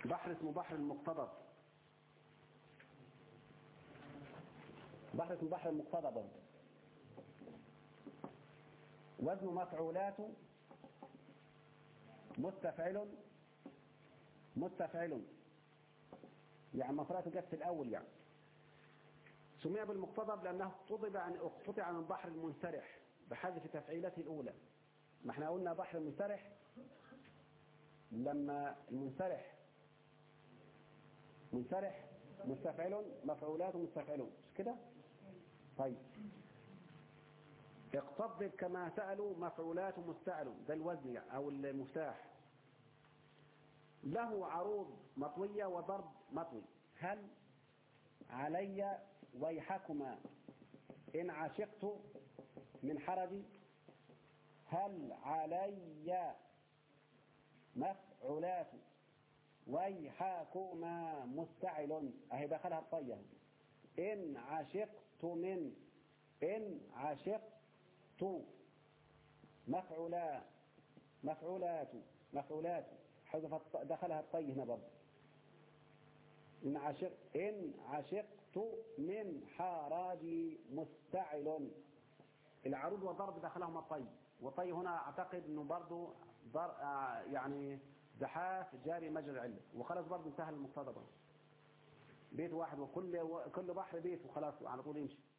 بحر اسمه بحر المقتضب بحر اسمه بحر المقتضب وزن مفعولات مستفعل مستفعل يعني مفعولات جت في الأول يعني سمي بالمقتضب لأنه اقتضب أن اقتطع من بحر المنسرح بحذف تفعيلته الأولى ما احنا قلنا بحر المنسرح لما المنسرح منسرح مستفعل مفعولات مستفعلون مش كده طيب اقتضب كما سألوا مفعولات مستعل ده الوزن يعني أو المفتاح له عروض مطوية وضرب مطوي هل علي ويحكما إن عشقت من حرجي هل علي مفعولات ويحكما مستعل أهي دخلها الطية إن عشقت من إن عشقت مفعولا مفعولات مفعولات حذفت دخلها الطي هنا برضه إن عشق إن عشقت من حراجي مستعل العروض والضرب دخلهما الطي والطي هنا أعتقد أنه برضه ضر يعني زحاف جاري مجرى العلة وخلاص برضه انتهى المقتضى بيت واحد وكل كل بحر بيت وخلاص على طول يمشي